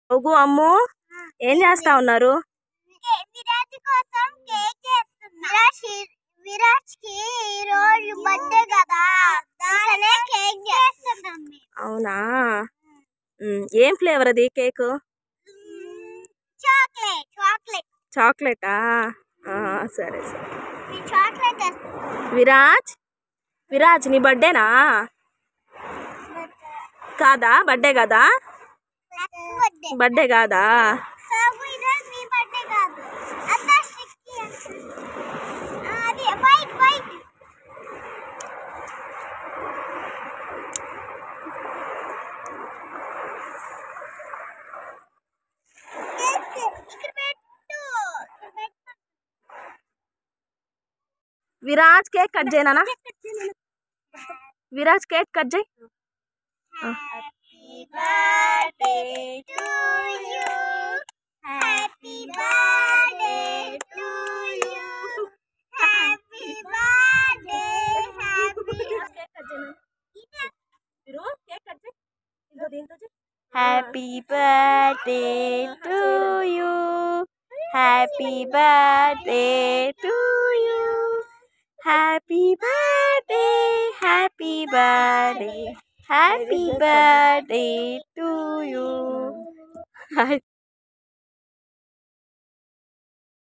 ఒగు అమ్ము ఏం చేస్తా ఉన్నారు విరాజ్ కోసం కేక్ చేస్తున్నా విరాజ్ విరాజ్ కి ఈ రోజు బర్త్డే కదా దానినే కేక్ చేస్తున్నాం అవునా ఉమ్, ఏం ఫ్లేవర్ అది కేక్ చాక్లెట్ చాక్లెట్ చాక్లెటా ఆ, సరే సరే ఈ చాక్లెట్ విరాజ్ విరాజ్ నీ బర్త్డేనా కాదా బర్త్డే కాదా బర్త్డే బర్త్డే కాదా సాగు ఈరోజు మీ బర్త్డే కాదు అంతా స్టిక్కి అది వైట్ వైట్ ఇక్కడ పెట్టు ఇక్కడ పెట్టు. విరాజ్ కేక్ కట్ చేయనా విరాజ్ కేక్ కట్ చేయి Happy birthday to you. Happy birthday to you. Happy birthday. Happy. Happy birthday to you happy birthday to you happy birthday happy birthday happy birthday to you